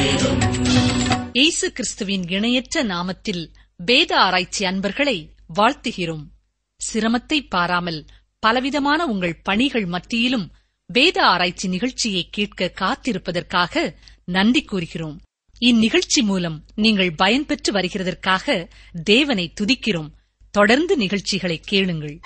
இயேசு கிறிஸ்துவின் இணையற்ற நாமத்தில் வேத ஆராய்ச்சி அன்பர்களை வாழ்த்துகிறோம் சிரமத்தை பாராமல் பலவிதமான உங்கள் பணிகள் மத்தியிலும் வேத ஆராய்ச்சி நிகழ்ச்சியை கேட்க காத்திருப்பதற்காக நன்றி கூறுகிறோம் இந்நிகழ்ச்சி மூலம் நீங்கள் பயன்பெற்று வருகிறதற்காக தேவனை துதிக்கிறோம் தொடர்ந்து நிகழ்ச்சிகளை கேளுங்கள்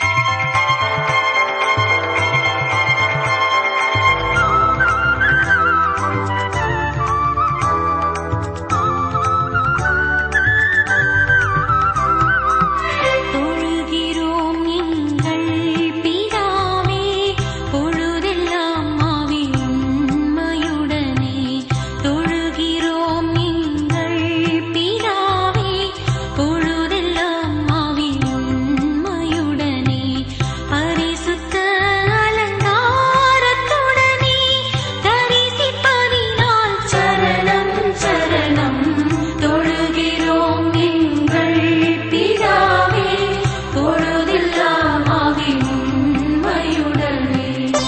தொழுகிறோம் எங்கள் பிதாவே பொழுதெல்லாம் ஆவி உண்மையுடனே தொழுகிறோம் எங்கள் பிதாவே பொழுதெல்லாம் ஆவி உண்மையுடனே பரிசுத்த அலங்காரத்துடனே தரிசிப்பதினால் சரணம் சரணம் தொழுகிறோம் எங்கள் பிதாவே பொழுதெல்லாம் ஆவி உண்மையுடனே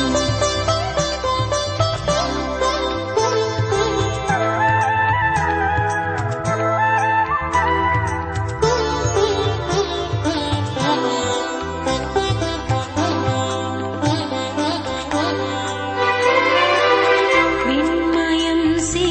விண்மயம்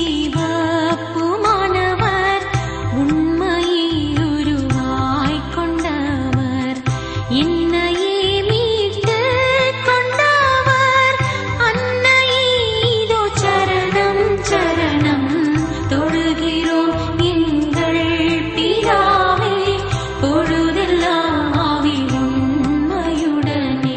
சிவப்புமானவர் உண்மையை உருவாய்க் கொண்டவர் என்னையே மீட்டுக் கொண்டவர் அன்னையே இதோ சரணம் சரணம் தொழுகிறோம் எங்கள் பிதாவே பொழுதெல்லாம் ஆவி உண்மையுடனே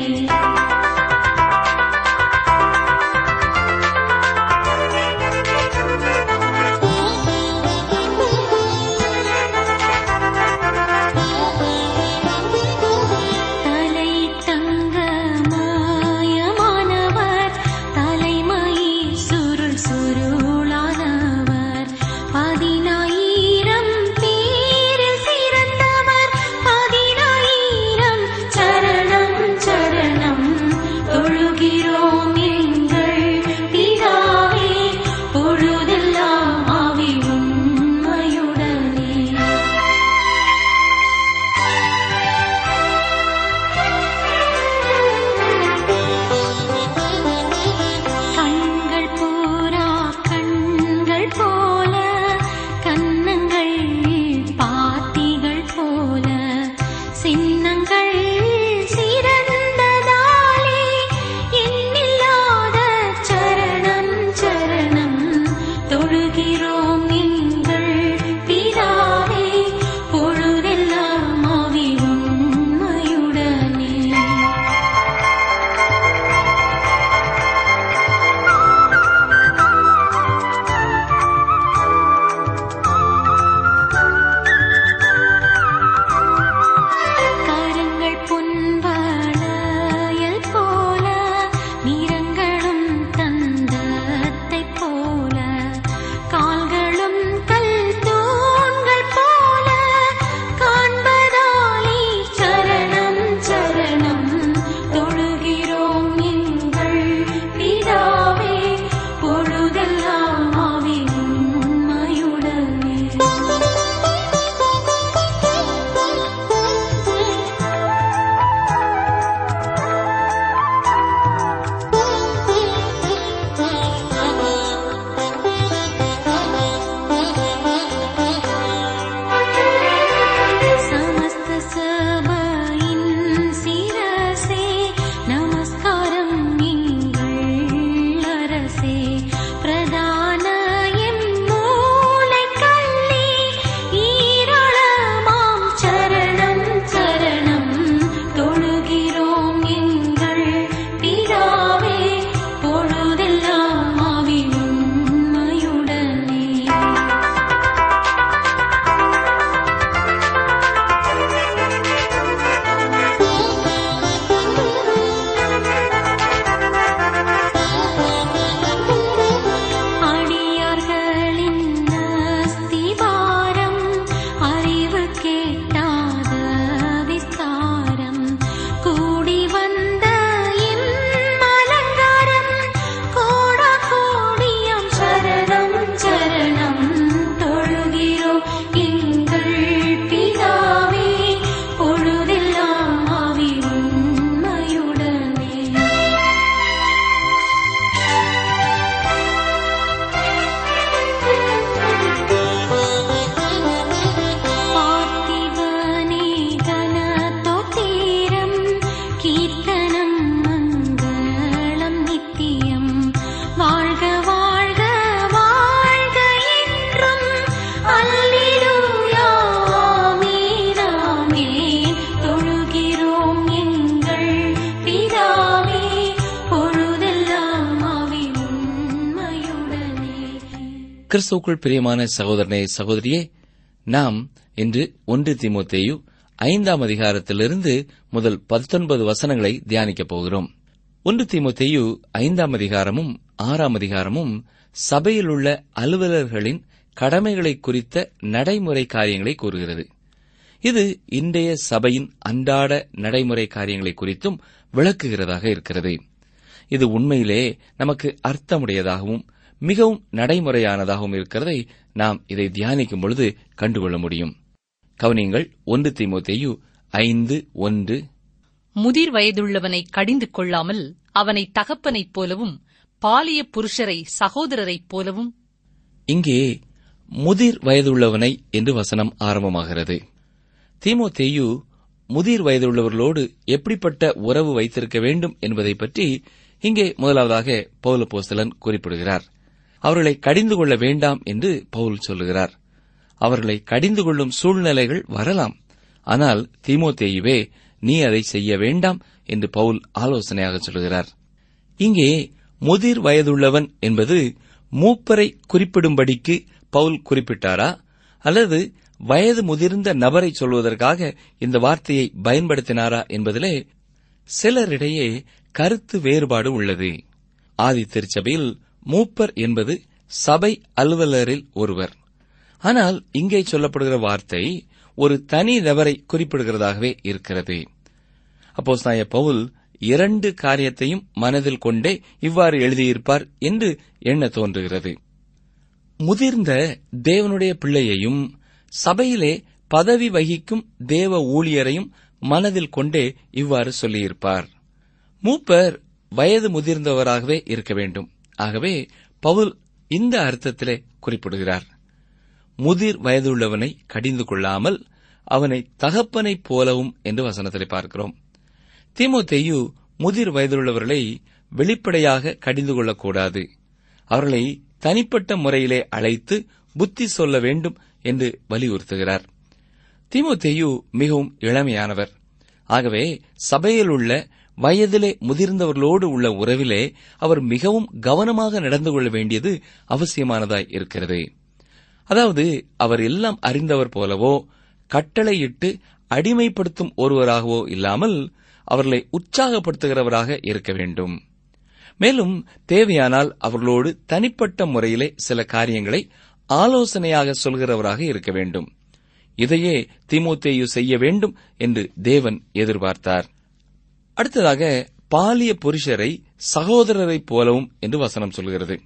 தலை தங்க மாயமானவர் தலைமயி சுருள் சுருளானவர் பதினாயிரம் பேரில் சிறந்தவர் பதினாயிரம் சரணம் சரணம் தொழுகிறோம் எங்கள் பிதாவே பொழுதெல்லாம் ஆவி உண்மையுடனே கண்கள் பூரா கண்கள் போல கன்னங்கள் பாத்திகள் போல சின்னங்கள் சிறந்ததாலே எண்ணில்லாத சரணம் சரணம் தொழுகிறோம் எங்கள் பிதாவே பொழுதெல்லாம் ஆவி உண்மையுடனே கரங்கள் பொன்வளையல் போல நிறங்களும் தந்தத்தைப் போல கால்களும் கிறிஸ்துவுக்குள் பிரியமான சகோதரனே சகோதரியே நாம் இன்று ஒன்று தீமோத்தேயு ஐந்தாம் அதிகாரத்திலிருந்து முதல் பத்தொன்பது வசனங்களை தியானிக்கப் போகிறோம் ஒன்று தீமோத்தேயு ஐந்தாம் அதிகாரமும் ஆறாம் அதிகாரமும் சபையில் உள்ள அலுவலர்களின் கடமைகளை குறித்த நடைமுறை காரியங்களை கூறுகிறது இது இன்றைய சபையின் அன்றாட நடைமுறை காரியங்களை குறித்தும் விளக்குகிறதாக இருக்கிறது இது உண்மையிலே நமக்கு அர்த்தமுடையதாகவும் மிகவும் நடைமுறையானதாகவும் இருக்கிறதை நாம் இதை தியானிக்கும் பொழுது கண்டுகொள்ள முடியும் கவனியங்கள் ஒன்று தீமோத்தேயு ஐந்து ஒன்று முதிர் வயதுள்ளவனை கடிந்து கொள்ளாமல் அவனை தகப்பனைப் போலவும் பாலிய புருஷரை சகோதரரைப் போலவும் இங்கே முதிர் வயதுள்ளவனை என்று வசனம் ஆரம்பமாகிறது தீமோத்தேயு முதிர் வயதுள்ளவர்களோடு எப்படிப்பட்ட உறவு வைத்திருக்க வேண்டும் என்பதை பற்றி இங்கே முதலாவதாக பவுல போஸ்தலன் குறிப்பிடுகிறார் அவர்களை கடிந்து கொள்ள வேண்டாம் என்று பவுல் சொல்லுகிறார் அவர்களை கடிந்து கொள்ளும் சூழ்நிலைகள் வரலாம் ஆனால் தீமோத்தேயுவே நீ அதை செய்ய வேண்டாம் என்று பவுல் ஆலோசனையாக சொல்கிறார் இங்கே முதிர் வயதுள்ளவன் என்பது மூப்பரை குறிப்பிடும்படிக்கு பவுல் குறிப்பிட்டாரா அல்லது வயது முதிர்ந்த நபரை சொல்வதற்காக இந்த வார்த்தையை பயன்படுத்தினாரா என்பதிலே சிலரிடையே கருத்து வேறுபாடு உள்ளது ஆதி திருச்சபையில் மூப்பர் என்பது சபை அலுவலரில் ஒருவர் ஆனால் இங்கே சொல்லப்படுகிற வார்த்தை ஒரு தனி நபரை குறிப்பிடுகிறதாகவே இருக்கிறது அப்போஸ் பவுல் இரண்டு காரியத்தையும் மனதில் கொண்டே இவ்வாறு எழுதியிருப்பார் என்று எண்ண தோன்றுகிறது முதிர்ந்த தேவனுடைய பிள்ளையையும் சபையிலே பதவி வகிக்கும் தேவ ஊழியரையும் மனதில் கொண்டே இவ்வாறு சொல்லியிருப்பார் மூப்பர் வயது முதிர்ந்தவராகவே இருக்க வேண்டும் ஆகவே பவுல் இந்த அர்த்தத்திலே குறிப்பிடுகிறார் முதிர் வயதுள்ளவனை கடிந்து கொள்ளாமல் அவனை தகப்பனைப் போலவும் என்று வசனத்திலே பார்க்கிறோம் தீமோத்தேயு முதிர் வயதுள்ளவர்களை வெளிப்படையாக கடிந்து கொள்ளக்கூடாது அவர்களை தனிப்பட்ட முறையிலே அழைத்து புத்தி சொல்ல வேண்டும் என்று வலியுறுத்துகிறார் தீமோத்தேயு மிகவும் இளமையானவர் ஆகவே சபையில் உள்ள வயதிலே முதிர்ந்தவர்களோடு உள்ள உறவிலே அவர் மிகவும் கவனமாக நடந்து கொள்ள வேண்டியது அவசியமானதாய் இருக்கிறது அதாவது அவர் எல்லாம் அறிந்தவர் போலவோ கட்டளையிட்டு அடிமைப்படுத்தும் ஒருவராகவோ இல்லாமல் அவர்களை உற்சாகப்படுத்துகிறவராக இருக்க வேண்டும் மேலும் தேவையானால் அவர்களோடு தனிப்பட்ட முறையிலே சில காரியங்களை ஆலோசனையாக சொல்கிறவராக இருக்க வேண்டும் இதையே தீமோத்தேயு செய்ய வேண்டும் என்று தேவன் எதிர்பார்த்தார் அடுத்ததாக பாலிய புருஷரை சகோதரரைப் போலவும் என்று வசனம் சொல்கிறது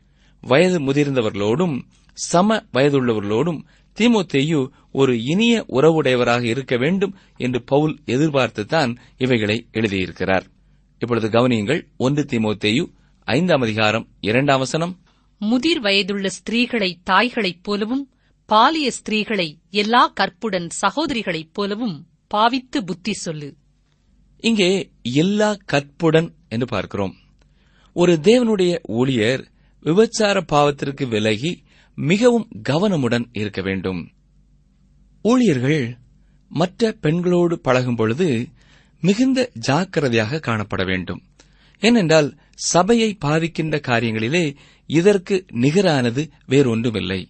வயது முதிர்ந்தவர்களோடும் சம வயதுள்ளவர்களோடும் தீமோத்தேயு ஒரு இனிய உறவுடையவராக இருக்க வேண்டும் என்று பவுல் எதிர்பார்த்துத்தான் இவைகளை எழுதியிருக்கிறார் இப்பொழுது கவனியுங்கள் ஒன்று தீமோத்தேயு ஐந்தாம் அதிகாரம் இரண்டாம் வசனம் முதிர் வயதுள்ள ஸ்திரீகளை தாய்களைப் போலவும் பாலிய ஸ்திரீகளை எல்லா கற்புடன் சகோதரிகளைப் போலவும் பாவித்து புத்தி சொல்லு இங்கே எல்லா கற்புடன் என்று பார்க்கிறோம் ஒரு தேவனுடைய ஊழியர் விபச்சார பாவத்திற்கு விலகி மிகவும் கவனமுடன் இருக்க வேண்டும் ஊழியர்கள் மற்ற பெண்களோடு பழகும் பொழுது மிகுந்த ஜாக்கிரதையாக காணப்பட வேண்டும் ஏனென்றால் சபையை பாதிக்கின்ற காரியங்களிலே இதற்கு நிகரானது வேறொன்றுமில்லை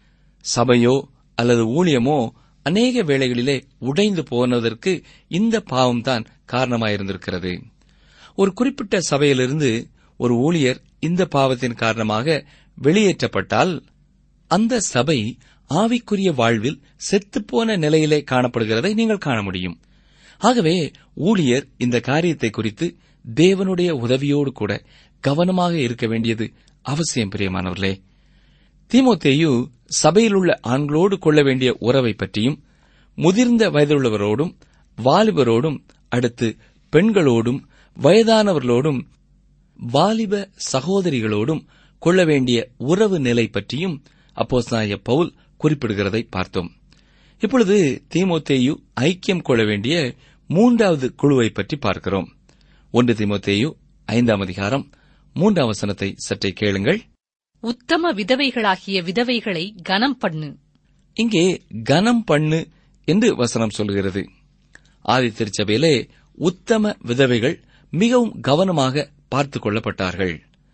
சபையோ அல்லது ஊழியமோ அநேக வேளைகளிலே உடைந்து போனதற்கு இந்த பாவம்தான் காரணமாயிருந்திருக்கிறது ஒரு குறிப்பிட்ட சபையிலிருந்து ஒரு ஊழியர் இந்த பாவத்தின் காரணமாக வெளியேற்றப்பட்டால் அந்த சபை ஆவிக்குரிய வாழ்வில் செத்துப்போன நிலையிலே காணப்படுகிறதை நீங்கள் காண முடியும் ஆகவே ஊழியர் இந்த காரியத்தை குறித்து தேவனுடைய உதவியோடு கூட கவனமாக இருக்க வேண்டியது அவசியம் பிரியமானவர்களே தீமோத்தேயு சபையில் உள்ள ஆண்களோடு கொள்ள வேண்டிய உறவை பற்றியும் முதிர்ந்த வயதுள்ளவரோடும் வாலிபரோடும் அடுத்து பெண்களோடும் வயதானவர்களோடும் வாலிப சகோதரிகளோடும் கொள்ள வேண்டிய உறவு நிலை பற்றியும் அப்போஸ்தலனாகிய பவுல் குறிப்பிடுகிறதை பார்த்தோம் இப்பொழுது தீமோத்தேயு ஐக்கியம் கொள்ள வேண்டிய மூன்றாவது குழுவை பற்றி பார்க்கிறோம் ஒன்று தீமோத்தேயு ஐந்தாம் அதிகாரம் மூன்றாம் வசனத்தை சற்றே கேளுங்கள் உத்தம விதவைகளாகிய விதவைகளை கனம் பண்ணு இங்கே கனம் பண்ணு என்று வசனம் சொல்கிறது ஆதி திருச்சபையிலே உத்தம விதவைகள் மிகவும் கவனமாக பார்த்துக் கொள்ளப்பட்டார்கள்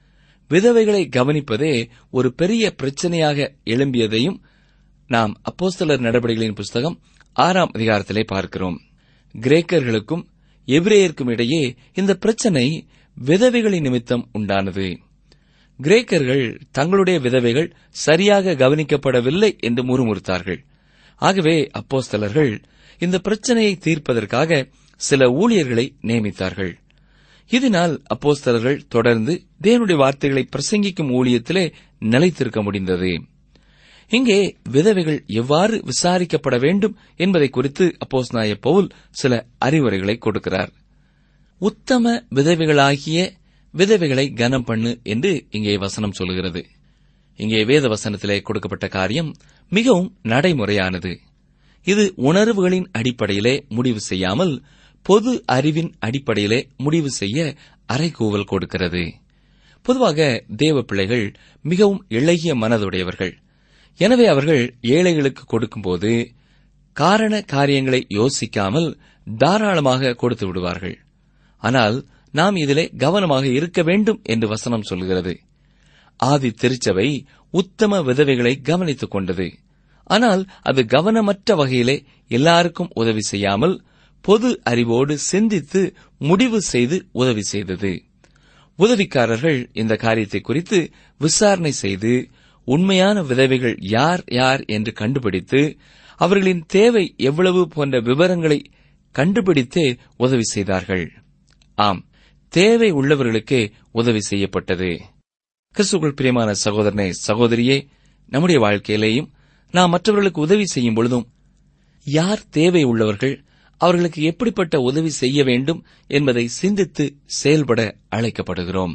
விதவைகளை கவனிப்பதே ஒரு பெரிய பிரச்சனையாக எழும்பியதையும் நாம் அப்போஸ்தலர் நடவடிக்கைகளின் புஸ்தகம் ஆறாம் அதிகாரத்திலே பார்க்கிறோம் கிரேக்கர்களுக்கும் எபிரேயருக்கும் இடையே இந்த பிரச்சனை விதவைகளின் நிமித்தம் உண்டானது கிரேக்கர்கள் தங்களுடைய விதவைகள் சரியாக கவனிக்கப்படவில்லை என்று முறுமுறுத்தார்கள் ஆகவே அப்போஸ்தலர்கள் இந்த பிரச்சனையை தீர்ப்பதற்காக சில ஊழியர்களை நியமித்தார்கள் இதனால் அப்போஸ்தலர்கள் தொடர்ந்து தேவனுடைய வார்த்தைகளை பிரசங்கிக்கும் ஊழியத்திலே நிலைத்திருக்க முடிந்தது இங்கே விதவைகள் எவ்வாறு விசாரிக்கப்பட வேண்டும் என்பதை குறித்து அப்போஸ்நாய பவுல் சில அறிவுரைகளை கொடுக்கிறார் உத்தம விதவைகளாகிய விதவைகளை கனம் பண்ணு என்று இங்கே வசனம் சொல்கிறது இங்கே வேத வசனத்திலே கொடுக்கப்பட்ட காரியம் மிகவும் நடைமுறையானது இது உணர்வுகளின் அடிப்படையிலே முடிவு செய்யாமல் பொது அறிவின் அடிப்படையிலே முடிவு செய்ய அறைகூவல் கொடுக்கிறது பொதுவாக தேவ பிள்ளைகள் மிகவும் இளகிய மனதுடையவர்கள் எனவே அவர்கள் ஏழைகளுக்கு கொடுக்கும்போது காரண காரியங்களை யோசிக்காமல் தாராளமாக கொடுத்து விடுவார்கள் ஆனால் நாம் இதிலே கவனமாக இருக்க வேண்டும் என்று வசனம் சொல்கிறது ஆதி திருச்சபை உத்தம விதவைகளை கவனித்துக் கொண்டது ஆனால் அது கவனமற்ற வகையிலே எல்லாருக்கும் உதவி செய்யாமல் பொது அறிவோடு சிந்தித்து முடிவு செய்து உதவி செய்தது உதவிக்காரர்கள் இந்த காரியத்தை குறித்து விசாரணை செய்து உண்மையான விதவைகள் யார் யார் என்று கண்டுபிடித்து அவர்களின் தேவை எவ்வளவு போன்ற விவரங்களை கண்டுபிடித்தே உதவி செய்தார்கள் ஆம் தேவை உள்ளவர்களுக்கே உதவி செய்யப்பட்டது கிறிஸ்துக்குள் பிரியமான சகோதரனே சகோதரியே நம்முடைய வாழ்க்கையிலேயும் நாம் மற்றவர்களுக்கு உதவி செய்யும் பொழுதும் யார் தேவை உள்ளவர்கள் அவர்களுக்கு எப்படிப்பட்ட உதவி செய்ய வேண்டும் என்பதை சிந்தித்து செயல்பட அழைக்கப்படுகிறோம்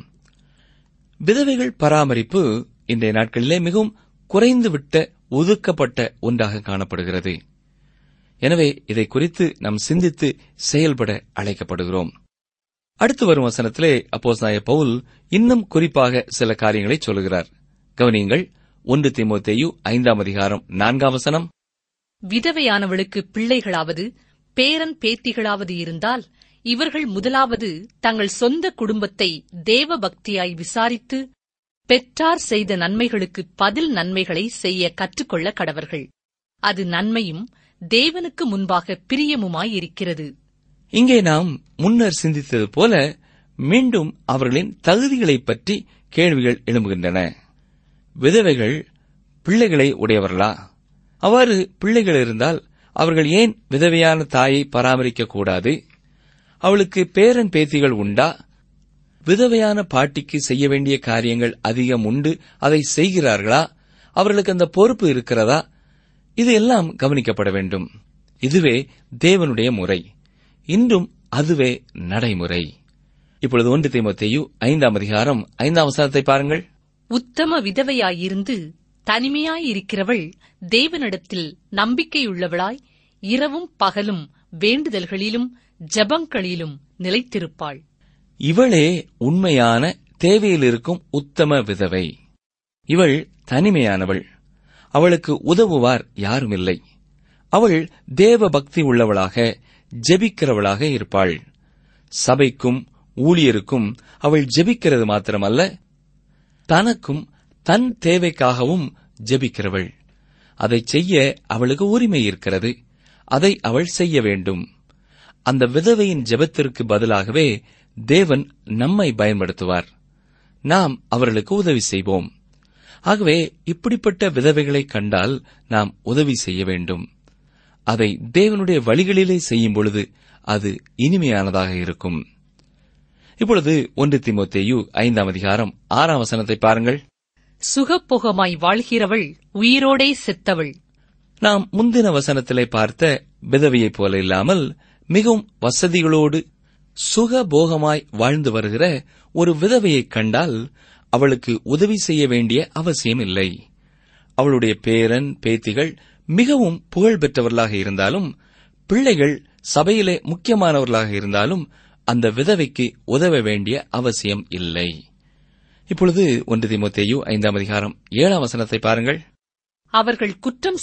விதவைகள் பராமரிப்பு இன்றைய நாட்களிலே மிகவும் குறைந்துவிட்ட ஒதுக்கப்பட்ட ஒன்றாக காணப்படுகிறது எனவே இதை குறித்து நாம் சிந்தித்து செயல்பட அழைக்கப்படுகிறோம் அடுத்து வரும் வசனத்திலே அப்போஸ் நாய பவுல் இன்னும் குறிப்பாக சில காரியங்களை சொல்கிறார் கவனியுங்கள் ஒன்று திமுத்தேயு ஐந்தாம் அதிகாரம் நான்காம் வசனம் விதவையானவளுக்கு பிள்ளைகளாவது பேரன் பேத்திகளாவது இருந்தால் இவர்கள் முதலாவது தங்கள் சொந்த குடும்பத்தை தேவ பக்தியாய் விசாரித்து பெற்றார் செய்த நன்மைகளுக்கு பதில் நன்மைகளை செய்ய கற்றுக்கொள்ள கடவர்கள் அது நன்மையும் தேவனுக்கு முன்பாக பிரியமுமாயிருக்கிறது இங்கே நாம் முன்னர் சிந்தித்தது போல மீண்டும் அவர்களின் தகுதிகளைப் பற்றி கேள்விகள் எழும்புகின்றன விதவைகள் பிள்ளைகளை உடையவர்களா அவ்வாறு பிள்ளைகள் இருந்தால் அவர்கள் ஏன் விதவையான தாயை பராமரிக்க கூடாது அவளுக்கு பேரன் பேத்திகள் உண்டா விதவையான பாட்டிக்கு செய்ய வேண்டிய காரியங்கள் அதிகம் உண்டு அதை செய்கிறார்களா அவர்களுக்கு அந்த பொறுப்பு இருக்கிறதா இது எல்லாம் கவனிக்கப்பட வேண்டும் இதுவே தேவனுடைய முறை இன்றும் அதுவே நடைமுறை இப்பொழுது ஒன்று தீமோத்தேயு ஐந்தாம் அதிகாரம் ஐந்தாம் வசனத்தை பாருங்கள் உத்தம விதவையாயிருந்து தனிமையாயிருக்கிறவள் தேவனிடத்தில் நம்பிக்கையுள்ளவளாய் இரவும் பகலும் வேண்டுதல்களிலும் ஜெபங்களிலும் நிலைத்திருப்பாள் இவளே உண்மையான தேவையில் இருக்கும் உத்தம விதவை இவள் தனிமையானவள் அவளுக்கு உதவுவார் யாருமில்லை அவள் தேவ பக்தி உள்ளவளாக ஜெபிக்கிறவளாக இருப்பாள் சபைக்கும் ஊழியருக்கும் அவள் ஜெபிக்கிறது மாத்திரமல்ல தனக்கும் தன் தேவைக்காகவும் ஜெபிக்கிறவள் அதை செய்ய அவளுக்கு உரிமை இருக்கிறது அதை அவள் செய்ய வேண்டும் அந்த விதவையின் ஜெபத்திற்கு பதிலாகவே தேவன் நம்மை பயன்படுத்துவார் நாம் அவர்களுக்கு உதவி செய்வோம் ஆகவே இப்படிப்பட்ட விதவைகளை கண்டால் நாம் உதவி செய்ய வேண்டும் அதை தேவனுடைய வழிகளிலே செய்யும் பொழுது அது இனிமையானதாக இருக்கும் இப்பொழுது ஒன்று திமுத்தேயு ஐந்தாம் அதிகாரம் ஆறாம் வசனத்தை பாருங்கள் சுகப்போகமாய் வாழ்கிறவள் உயிரோடே செத்தவள் நாம் முந்தின வசனத்திலே பார்த்த விதவையைப் போல இல்லாமல் மிகவும் வசதிகளோடு சுகபோகமாய் வாழ்ந்து வருகிற ஒரு விதவையைக் கண்டால் அவளுக்கு உதவி செய்ய வேண்டிய அவசியம் இல்லை அவளுடைய பேரன் பேத்திகள் மிகவும் புகழ் பெற்றவர்களாக இருந்தாலும் பிள்ளைகள் சபையிலே முக்கியமானவர்களாக இருந்தாலும் அந்த விதவைக்கு உதவ வேண்டிய அவசியம் இல்லை இப்பொழுது ஒன்று திமுத்தேயு ஐந்தாம் அதிகாரம் ஏழாம் வசனத்தை பாருங்கள் அவர்கள் குற்றம்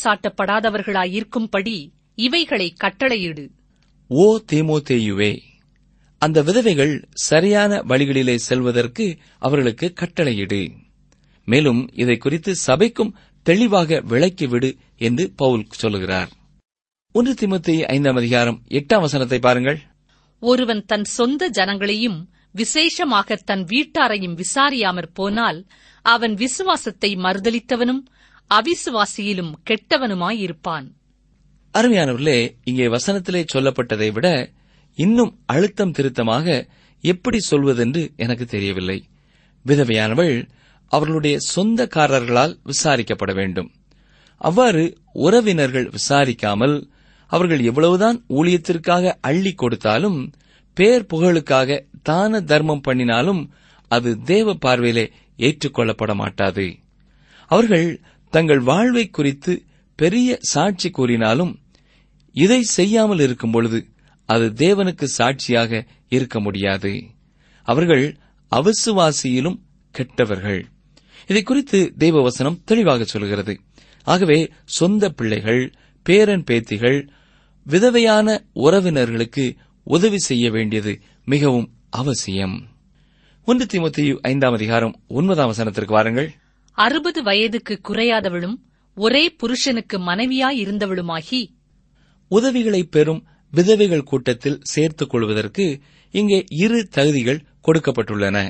சாட்டப்படாதவர்களாயிருக்கும்படி இவைகளை கட்டளையிடு ஓ தீமோத்தேயுவே அந்த விதவைகள் சரியான வழிகளிலே செல்வதற்கு அவர்களுக்கு கட்டளையிடு மேலும் இதை குறித்து சபைக்கும் தெளிவாக விளக்கிவிடு என்று பவுல் சொல்லுகிறார் ஒன்று திமுத்தி ஐந்தாம் அதிகாரம் எட்டாம் வசனத்தை பாருங்கள் ஒருவன் தன் சொந்த ஜனங்களையும் விசேஷமாக தன் வீட்டாரையும் விசாரியாமற் போனால் அவன் விசுவாசத்தை மறுதலித்தவனும் அவிசுவாசியிலும் கெட்டவனுமாயிருப்பான் அருமையானவர்களே இங்கே வசனத்திலே சொல்லப்பட்டதை விட இன்னும் அழுத்தம் திருத்தமாக எப்படி சொல்வதென்று எனக்கு தெரியவில்லை விதவையானவள் அவர்களுடைய சொந்தக்காரர்களால் விசாரிக்கப்பட வேண்டும் அவ்வாறு உறவினர்கள் விசாரிக்காமல் அவர்கள் எவ்வளவுதான் ஊழியத்திற்காக அள்ளி கொடுத்தாலும் பேர் புகழுக்காக தான தர்மம் பண்ணினாலும் அது தேவ பார்வையிலே ஏற்றுக்கொள்ளப்பட மாட்டாது அவர்கள் தங்கள் வாழ்வை குறித்து பெரிய சாட்சி கூறினாலும் இதை செய்யாமல் இருக்கும் பொழுது அது தேவனுக்கு சாட்சியாக இருக்க முடியாது அவர்கள் அவிசுவாசியிலும் கெட்டவர்கள் இதை குறித்து தேவவசனம் தெளிவாக சொல்கிறது ஆகவே சொந்த பிள்ளைகள் பேரன் பேத்திகள் விதவையான உறவினர்களுக்கு உதவி செய்ய வேண்டியது மிகவும் அவசியம் ஒன்று தீமோத்தேயு ஐந்தாம் அதிகாரம் ஒன்பதாம் வசனத்திற்கு வாருங்கள் அறுபது வயதுக்கு குறையாதவளும் ஒரே புருஷனுக்கு மனைவியாயிருந்தவளுமாகி உதவிகளை பெறும் விதவைகள் கூட்டத்தில் சேர்த்துக் கொள்வதற்கு இங்கே இரு தகுதிகள் கொடுக்கப்பட்டுள்ளன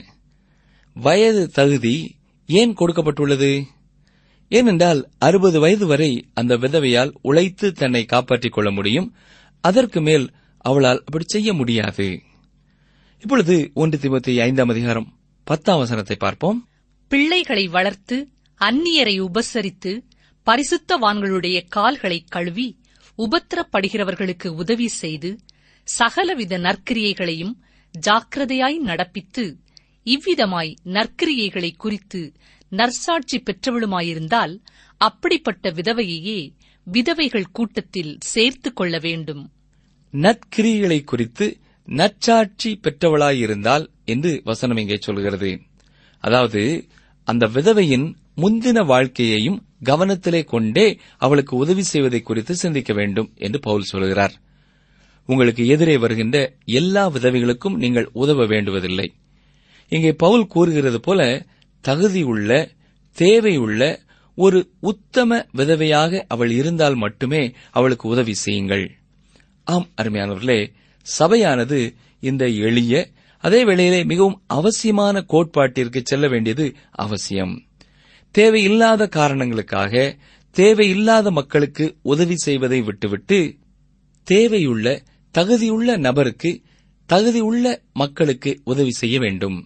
வயது தகுதி ஏன் கொடுக்கப்பட்டுள்ளது ஏனென்றால் அறுபது வயது வரை அந்த விதவையால் உழைத்து தன்னை காப்பாற்றிக் கொள்ள முடியும் அதற்கு மேல் அவளால் அப்படி செய்ய முடியாது இப்பொழுது ஒன்று திமுத்தி ஐந்தாம் அதிகாரம் பத்தாம் வசனத்தை பார்ப்போம் பிள்ளைகளை வளர்த்து அந்நியரை உபசரித்து பரிசுத்தவான்களுடைய கால்களை கழுவி உபத்திரப்படுகிறவர்களுக்கு உதவி செய்து சகலவித நற்கிரியைகளையும் ஜாக்கிரதையாய் நடப்பித்து இவ்விதமாய் நற்கிரியைகளை குறித்து நற்சாட்சி பெற்றவளுமாயிருந்தால் அப்படிப்பட்ட விதவையையே விதவைகள் கூட்டத்தில் சேர்த்துக் கொள்ள வேண்டும் நற்கிரியைகளை குறித்து நற்சாட்சி பெற்றவளாயிருந்தால் என்று வசனம் இங்கே சொல்கிறது அதாவது அந்த விதவையின் முந்தின வாழ்க்கையையும் கவனத்திலே கொண்டே அவளுக்கு உதவி செய்வதை குறித்து சிந்திக்க வேண்டும் என்று பவுல் சொல்கிறார் உங்களுக்கு எதிரே வருகின்ற எல்லா விதவைகளுக்கும் நீங்கள் உதவ வேண்டுவதில்லை இங்கே பவுல் கூறுகிறது போல தகுதியுள்ள தேவையுள்ள ஒரு உத்தம விதவையாக அவள் இருந்தால் மட்டுமே அவளுக்கு உதவி செய்யுங்கள் ஆம் அருமையானவர்களே சபையானது இந்த எளிய அதே வேளையிலே மிகவும் அவசியமான கோட்பாட்டிற்கு செல்ல வேண்டியது அவசியம் தேவையில்லாத காரணங்களுக்காக தேவையில்லாத மக்களுக்கு உதவி செய்வதை விட்டுவிட்டு தேவையுள்ள தகுதியுள்ள நபருக்கு தகுதியுள்ள மக்களுக்கு உதவி செய்ய வேண்டும்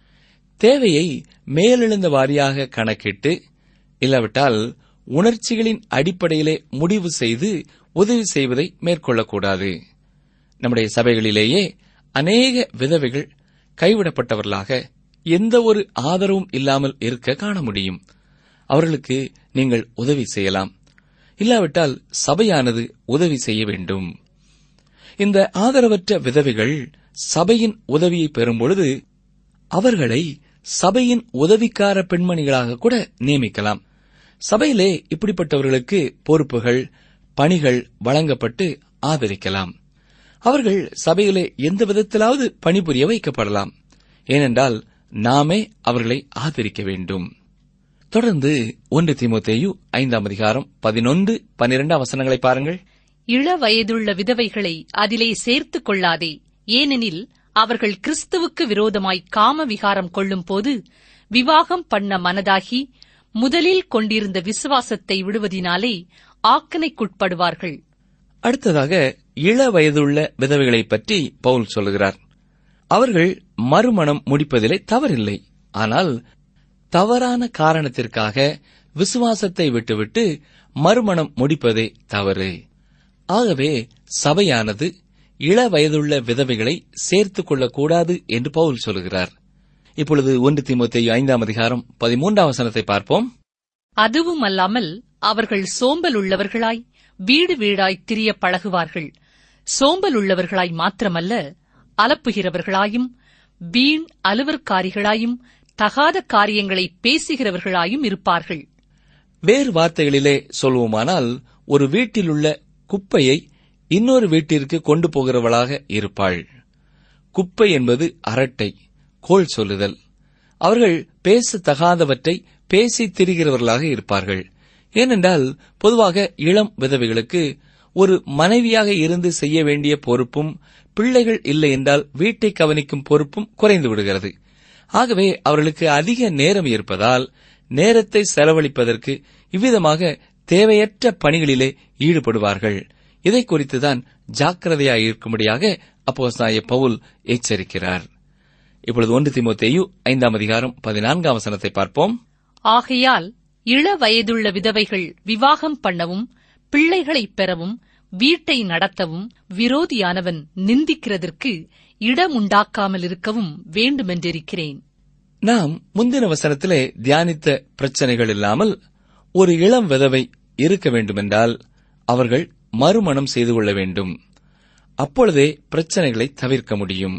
தேவையை மேலெழுந்த வாரியாக கணக்கிட்டு இல்லாவிட்டால் உணர்ச்சிகளின் அடிப்படையிலே முடிவு செய்து உதவி செய்வதை மேற்கொள்ளக்கூடாது நம்முடைய சபைகளிலேயே அநேக விதவைகள் கைவிடப்பட்டவர்களாக எந்த ஒரு ஆதரவும் இல்லாமல் இருக்க காண முடியும் அவர்களுக்கு நீங்கள் உதவி செய்யலாம் இல்லாவிட்டால் சபையானது உதவி செய்ய வேண்டும் இந்த ஆதரவற்ற விதவைகள் சபையின் உதவியை பெறும்பொழுது அவர்களை சபையின் உதவிக்கார பெண்மணிகளாக கூட நியமிக்கலாம் சபையிலே இப்படிப்பட்டவர்களுக்கு பொறுப்புகள் பணிகள் வழங்கப்பட்டு ஆதரிக்கலாம் அவர்கள் சபையிலே எந்த விதத்திலாவது பணிபுரிய வைக்கப்படலாம் ஏனென்றால் நாமே அவர்களை ஆதரிக்க வேண்டும் தொடர்ந்து ஒன்று தீமோத்தேயு ஐந்தாம் அதிகாரம் பதினொன்று பனிரெண்டாம் வசனங்களை பாருங்கள் இள வயதுள்ள விதவைகளை அதிலே சேர்த்துக் கொள்ளாதே ஏனெனில் அவர்கள் கிறிஸ்துவுக்கு விரோதமாய் காம விகாரம் கொள்ளும்போது விவாகம் பண்ண மனதாகி முதலில் கொண்டிருந்த விசுவாசத்தை விடுவதினாலே ஆக்கனைக்குட்படுவார்கள் அடுத்ததாக இள வயதுள்ள விதவைகளைப் பற்றி பவுல் சொல்லுகிறார் அவர்கள் மறுமணம் முடிப்பதிலே தவறில்லை ஆனால் தவறான காரணத்திற்காக விசுவாசத்தை விட்டுவிட்டு மறுமணம் முடிப்பதே தவறு ஆகவே சபையானது இள வயதுள்ள விதவைகளை சேர்த்துக் கொள்ளக்கூடாது என்று பவுல் சொல்கிறார் இப்பொழுது ஒன்று தீமோத்தேயு ஐந்தாம் அதிகாரம் பதிமூன்றாம் வசனத்தை பார்ப்போம் அதுவுமல்லாமல் அவர்கள் சோம்பல் உள்ளவர்களாய் வீடு வீடாய் திரிய பழகுவார்கள் சோம்பல் உள்ளவர்களாய் மாத்திரமல்ல அலப்புகிறவர்களாயும் வீண் அலுவற்காரிகளாயும் தகாத காரியங்களை பேசுகிறவர்களாயும் இருப்பார்கள் வேறு வார்த்தைகளிலே சொல்வோமானால் ஒரு வீட்டிலுள்ள குப்பையை இன்னொரு வீட்டிற்கு கொண்டு போகிறவளாக இருப்பாள் குப்பை என்பது அரட்டை கோள் சொல்லுதல் அவர்கள் பேசத்தகாதவற்றை பேசித் திரிகிறவர்களாக இருப்பார்கள் ஏனென்றால் பொதுவாக இளம் விதவைகளுக்கு ஒரு மனைவியாக இருந்து செய்ய வேண்டிய பொறுப்பும் பிள்ளைகள் இல்லை என்றால் வீட்டை கவனிக்கும் பொறுப்பும் குறைந்து விடுகிறது ஆகவே அவர்களுக்கு அதிக நேரம் இருப்பதால் நேரத்தை செலவழிப்பதற்கு இவ்விதமாக தேவையற்ற பணிகளிலே ஈடுபடுவார்கள் இதை குறித்துதான் ஜாக்கிரதையாக இருக்கும்படியாக அப்போஸ்தாய பவுல் எச்சரிக்கிறார் இப்பொழுது ஒன்று திமுத்தேயு ஐந்தாம் அதிகாரம் பதினான்காம் வசனத்தை பார்ப்போம் ஆகையால் இள வயதுள்ள விதவைகள் விவாகம் பண்ணவும் பிள்ளைகளைப் பெறவும் வீட்டை நடத்தவும் விரோதியானவன் நிந்திக்கிறதற்கு இடமுண்டாக்காமல் இருக்கவும் வேண்டுமென்றிருக்கிறேன் நாம் முந்தின வசனத்திலே தியானித்த பிரச்சனைகள் இல்லாமல் ஒரு இளம் விதவை இருக்க வேண்டுமென்றால் அவர்கள் மறுமணம் செய்து கொள்ள வேண்டும் அப்பொழுதே பிரச்சனைகளை தவிர்க்க முடியும்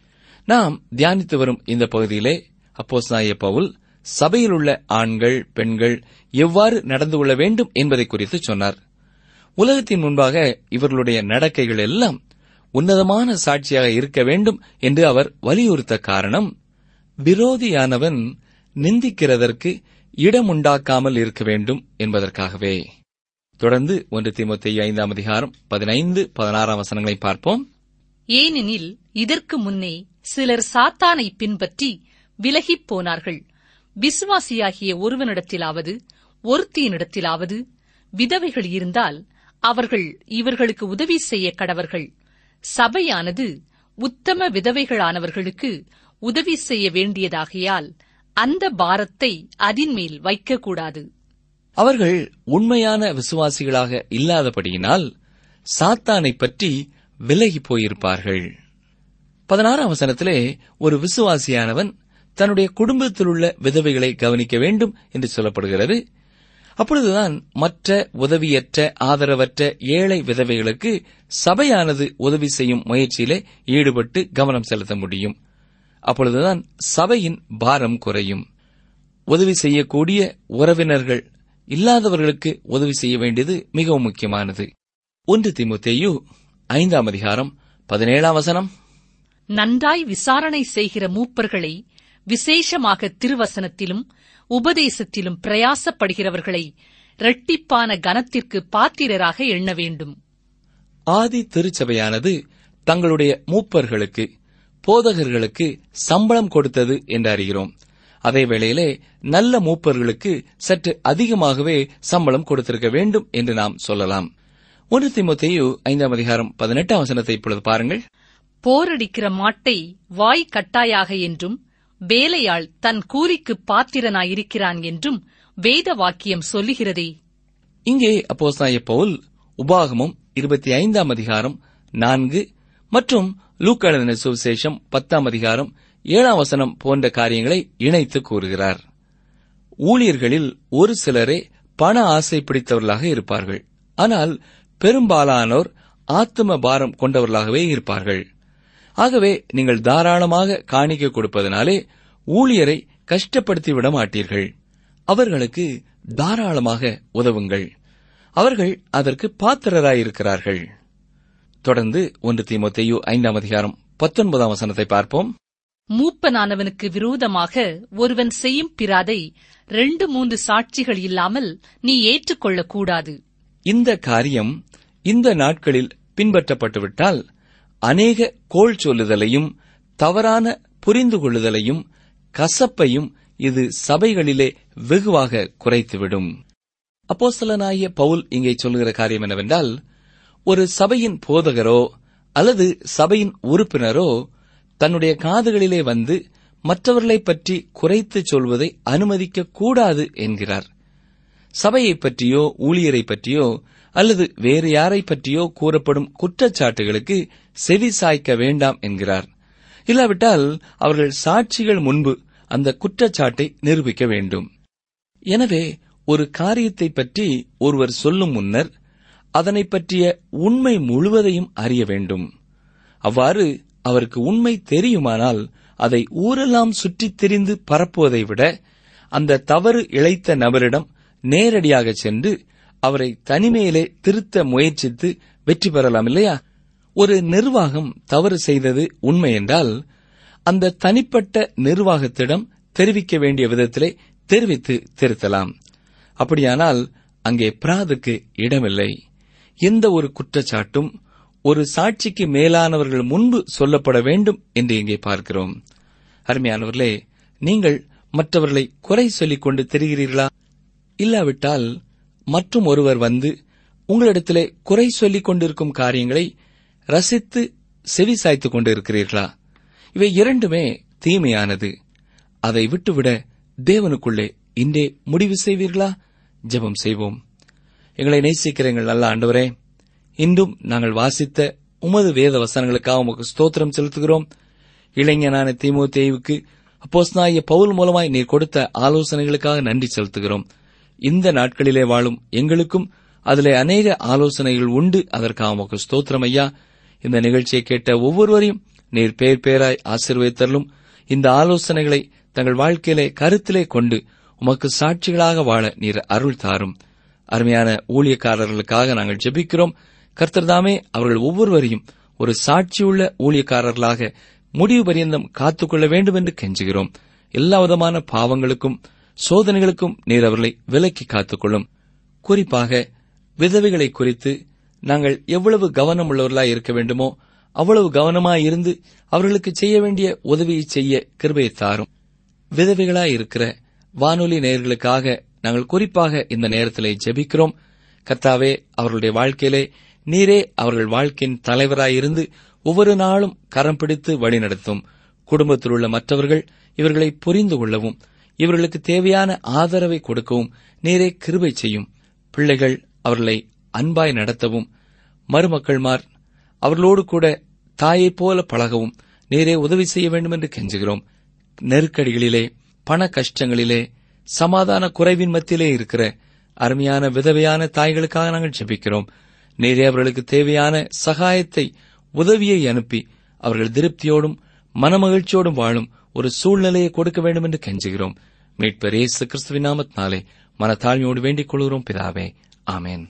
நாம் தியானித்து வரும் இந்த பகுதியிலே அப்போஸ்தாய பவுல் சபையில் உள்ள ஆண்கள் பெண்கள் எவ்வாறு நடந்து கொள்ள வேண்டும் என்பதை குறித்து சொன்னார் உலகத்தின் முன்பாக இவர்களுடைய நடக்கைகள் எல்லாம் உன்னதமான சாட்சியாக இருக்க வேண்டும் என்று அவர் வலியுறுத்த காரணம் விரோதியானவன் நிந்திக்கிறதற்கு இடமுண்டாக்காமல் இருக்க வேண்டும் என்பதற்காகவே தொடர்ந்து ஒன்று தீமோத்தேயு ஐந்தாம் அதிகாரம் பதினைந்து பதினாறாம் வசனங்களை பார்ப்போம் ஏனெனில் இதற்கு முன்னே சிலர் சாத்தானை பின்பற்றி விலகிப் போனார்கள் விசுவாசியாகிய ஒருவனிடத்திலாவது ஒருத்தியினிடத்திலாவது விதவைகள் இருந்தால் அவர்கள் இவர்களுக்கு உதவி செய்ய கடவர்கள் சபையானது உத்தம விதவைகளானவர்களுக்கு உதவி செய்ய வேண்டியதாகையால் அந்த பாரத்தை அதின்மேல் வைக்கக்கூடாது அவர்கள் உண்மையான விசுவாசிகளாக இல்லாதபடியினால் சாத்தானை பற்றி விலகி போயிருப்பார்கள் பதினாறாம் வசனத்திலே ஒரு விசுவாசியானவன் தன்னுடைய குடும்பத்தில் உள்ள விதவைகளை கவனிக்க வேண்டும் என்று சொல்லப்படுகிறது அப்பொழுதுதான் மற்ற உதவியற்ற ஆதரவற்ற ஏழை விதவைகளுக்கு சபையானது உதவி செய்யும் முயற்சியிலே ஈடுபட்டு கவனம் செலுத்த முடியும் அப்பொழுதுதான் சபையின் பாரம் குறையும் உதவி செய்யக்கூடிய உறவினர்கள் இல்லாதவர்களுக்கு உதவி செய்ய வேண்டியது மிகவும் முக்கியமானது ஒன்று திமுத்தேயு ஐந்தாம் அதிகாரம் பதினேழாம் வசனம் நன்றாய் விசாரணை செய்கிற மூப்பர்களை விசேஷமாக திருவசனத்திலும் உபதேசத்திலும் பிரயாசப்படுகிறவர்களை இரட்டிப்பான கனத்திற்கு பாத்திரராக எண்ண வேண்டும் ஆதி திருச்சபையானது தங்களுடைய மூப்பர்களுக்கு போதகர்களுக்கு சம்பளம் கொடுத்தது என்று அறிகிறோம் அதே வேளையிலே நல்ல மூப்பர்களுக்கு சற்று அதிகமாகவே சம்பளம் கொடுத்திருக்க வேண்டும் என்று நாம் சொல்லலாம் ஒன்று திமுத்தையு ஐந்தாம் அதிகாரம் பதினெட்டாம் வசனத்தை இப்பொழுது பாருங்கள் போரடிக்கிற மாட்டை வாய் கட்டாயாக என்றும் வேலையாள் தன் கூலிக்கு பாத்திரனாயிருக்கிறான் என்றும் வேத வாக்கியம் சொல்லுகிறதே இங்கே அப்போஸ்தாய பவுல் உபாகமம் இருபத்தி ஐந்தாம் அதிகாரம் நான்கு மற்றும் லூக்காளன சுவிசேஷம் பத்தாம் அதிகாரம் ஏழாம் வசனம் போன்ற காரியங்களை இணைத்து கூறுகிறார் ஊழியர்களில் ஒரு சிலரே பண ஆசை பிடித்தவர்களாக இருப்பார்கள் ஆனால் பெரும்பாலானோர் ஆத்தும பாரம் கொண்டவர்களாகவே இருப்பார்கள் ஆகவே நீங்கள் தாராளமாக காணிக்க கொடுப்பதனாலே ஊழியரை கஷ்டப்படுத்தி விட மாட்டீர்கள் அவர்களுக்கு தாராளமாக உதவுங்கள் அவர்கள் அதற்கு பாத்திரராயிருக்கிறார்கள் தொடர்ந்து ஒன்று தீமோத்தேயு ஐந்தாம் அதிகாரம் பத்தொன்பதாம் வசனத்தை பார்ப்போம் மூப்பனானவனுக்கு விரோதமாக ஒருவன் செய்யும் பிராதை ரெண்டு மூன்று சாட்சிகள் இல்லாமல் நீ ஏற்றுக்கொள்ளக் கூடாது இந்த காரியம் இந்த நாட்களில் பின்பற்றப்பட்டுவிட்டால் அநேக கோள் சொல்லுதலையும் தவறான புரிந்து கொள்ளுதலையும் கசப்பையும் இது சபைகளிலே வெகுவாக குறைத்துவிடும் அப்போஸ்தலனாகிய பவுல் இங்கே சொல்லுகிற காரியம் என்னவென்றால் ஒரு சபையின் போதகரோ அல்லது சபையின் உறுப்பினரோ தன்னுடைய காதுகளிலே வந்து மற்றவர்களைப் பற்றி குறைத்துச் சொல்வதை அனுமதிக்க கூடாது என்கிறார் சபையைப் பற்றியோ ஊழியரைப் பற்றியோ அல்லது வேறு யாரைப் பற்றியோ கூறப்படும் குற்றச்சாட்டுகளுக்கு செவி சாய்க்க வேண்டாம் என்கிறார் இல்லாவிட்டால் அவர்கள் சாட்சிகள் முன்பு அந்த குற்றச்சாட்டை நிரூபிக்க வேண்டும் எனவே ஒரு காரியத்தைப் பற்றி ஒருவர் சொல்லும் முன்னர் அதனைப் பற்றிய உண்மை முழுவதையும் அறிய வேண்டும் அவ்வாறு அவருக்கு உண்மை தெரியுமானால் அதை ஊரெல்லாம் சுற்றித் திரிந்து பரப்புவதை விட அந்த தவறு இழைத்த நபரிடம் நேரடியாக சென்று அவரை தனிமையிலே திருத்த முயற்சித்து வெற்றி பெறலாம் இல்லையா ஒரு நிர்வாகம் தவறு செய்தது உண்மை என்றால் அந்த தனிப்பட்ட நிர்வாகத்திடம் தெரிவிக்க வேண்டிய விதத்திலே தெரிவித்து திருத்தலாம் அப்படியானால் அங்கே பிராதுக்கு இடமில்லை எந்த ஒரு குற்றச்சாட்டும் ஒரு சாட்சிக்கு மேலானவர்கள் முன்பு சொல்லப்பட வேண்டும் என்று இங்கே பார்க்கிறோம் அருமையானவர்களே நீங்கள் மற்றவர்களை குறை சொல்லிக் கொண்டு தெரிகிறீர்களா இல்லாவிட்டால் மற்றும் ஒருவர் வந்து உங்களிடத்திலே குறை சொல்லிக் கொண்டிருக்கும் காரியங்களை ரசித்து செவி சாய்த்துக் கொண்டிருக்கிறீர்களா இவை இரண்டுமே தீமையானது அதை விட்டுவிட தேவனுக்குள்ளே இன்றே முடிவு செய்வீர்களா ஜெபம் செய்வோம் எங்களை நேசிக்கிற எங்கள் நல்ல ஆண்டவரே இன்றும் நாங்கள் வாசித்த உமது வேத வசனங்களுக்காக உமக்கு ஸ்தோத்திரம் செலுத்துகிறோம் இளைஞனான தீமோத்தேயுவுக்கு அப்போஸ்தலனாகிய பவுல் மூலமாய் நீர் கொடுத்த ஆலோசனைகளுக்காக நன்றி செலுத்துகிறோம் இந்த நாட்களிலே வாழும் எங்களுக்கும் அதிலே அநேக ஆலோசனைகள் உண்டு அதற்காக உமக்கு ஸ்தோத்திரம் ஐயா இந்த நிகழ்ச்சியை கேட்ட ஒவ்வொருவரையும் நீர் பேர் பேராய் ஆசீர்வதித்தரலும் இந்த ஆலோசனைகளை தங்கள் வாழ்க்கையிலே கருத்திலே கொண்டு உமக்கு சாட்சிகளாக வாழ நீர் அருள் தாரும் அருமையான ஊழியக்காரர்களுக்காக நாங்கள் ஜெபிக்கிறோம் கர்த்தர்தாமே அவர்கள் ஒவ்வொருவரையும் ஒரு சாட்சியுள்ள ஊழியக்காரர்களாக முடிவு பரியந்தம் காத்துக்கொள்ள வேண்டும் என்று கெஞ்சுகிறோம் எல்லா விதமான பாவங்களுக்கும் சோதனைகளுக்கும் நீர் அவர்களை விலக்கி காத்துக்கொள்ளும் குறிப்பாக விதவைகளை குறித்து நாங்கள் எவ்வளவு கவனம் உள்ளவர்களாய் இருக்க வேண்டுமோ அவ்வளவு கவனமாய் இருந்து அவர்களுக்கு செய்ய வேண்டிய உதவியை செய்ய கிருபையை தாரும் விதவைகளாய் இருக்கிற வானொலி நேயர்களுக்காக நாங்கள் குறிப்பாக இந்த நேரத்திலே ஜெபிக்கிறோம் கர்த்தாவே அவர்களுடைய வாழ்க்கையிலே நீரே அவர்கள் வாழ்க்கையின் தலைவராயிருந்து ஒவ்வொரு நாளும் கரம் பிடித்து வழிநடத்தும் குடும்பத்தில் உள்ள மற்றவர்கள் இவர்களை புரிந்து கொள்ளவும் இவர்களுக்கு தேவையான ஆதரவை கொடுக்கவும் நீரே கிருபை செய்யும் பிள்ளைகள் அவர்களை அன்பாய் நடத்தவும் மருமக்கள்மார் அவர்களோடு கூட தாயைப் போல பழகவும் நீரே உதவி செய்ய வேண்டும் என்று கெஞ்சுகிறோம் நெருக்கடிகளிலே பண கஷ்டங்களிலே சமாதான குறைவின் மத்தியிலே இருக்கிற அருமையான விதவையான தாய்களுக்காக நாங்கள் ஜெபிக்கிறோம் நீரே அவர்களுக்கு தேவையான சகாயத்தை உதவியை அனுப்பி அவர்கள் திருப்தியோடும் மனமகிழ்ச்சியோடும் வாழும் ஒரு சூழ்நிலையை கொடுக்க வேண்டும் என்று கெஞ்சுகிறோம் மீட்பர் இயேசு கிறிஸ்துவின் நாமத்தினாலே மனத்தாழ்மையோடு வேண்டிக் கொள்கிறோம் பிதாவே ஆமென்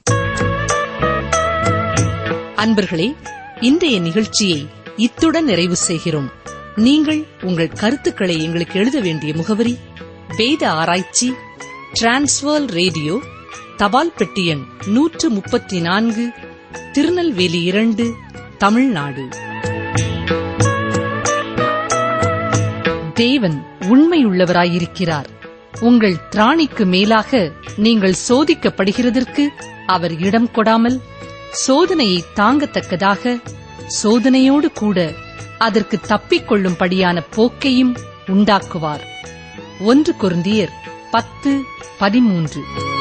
அன்பர்களே இன்றைய நிகழ்ச்சியை இத்துடன் நிறைவு செய்கிறோம் நீங்கள் உங்கள் கருத்துக்களை எங்களுக்கு எழுத வேண்டிய முகவரி வேத ஆராய்ச்சி டிரான்ஸ்வர் ரேடியோ தபால் பெட்டி எண் நூற்று முப்பத்தி நான்கு திருநெல்வேலி இரண்டு தமிழ்நாடு தேவன் உண்மையுள்ளவராயிருக்கிறார் உங்கள் திராணிக்கு மேலாக நீங்கள் சோதிக்கப்படுகிறதற்கு அவர் இடம் கொடாமல் சோதனையை தாங்கத்தக்கதாக சோதனையோடு கூட அதற்கு தப்பிக்கொள்ளும்படியான போக்கையும் உண்டாக்குவார் ஒன்று கொருந்தியர் பத்து பதிமூன்று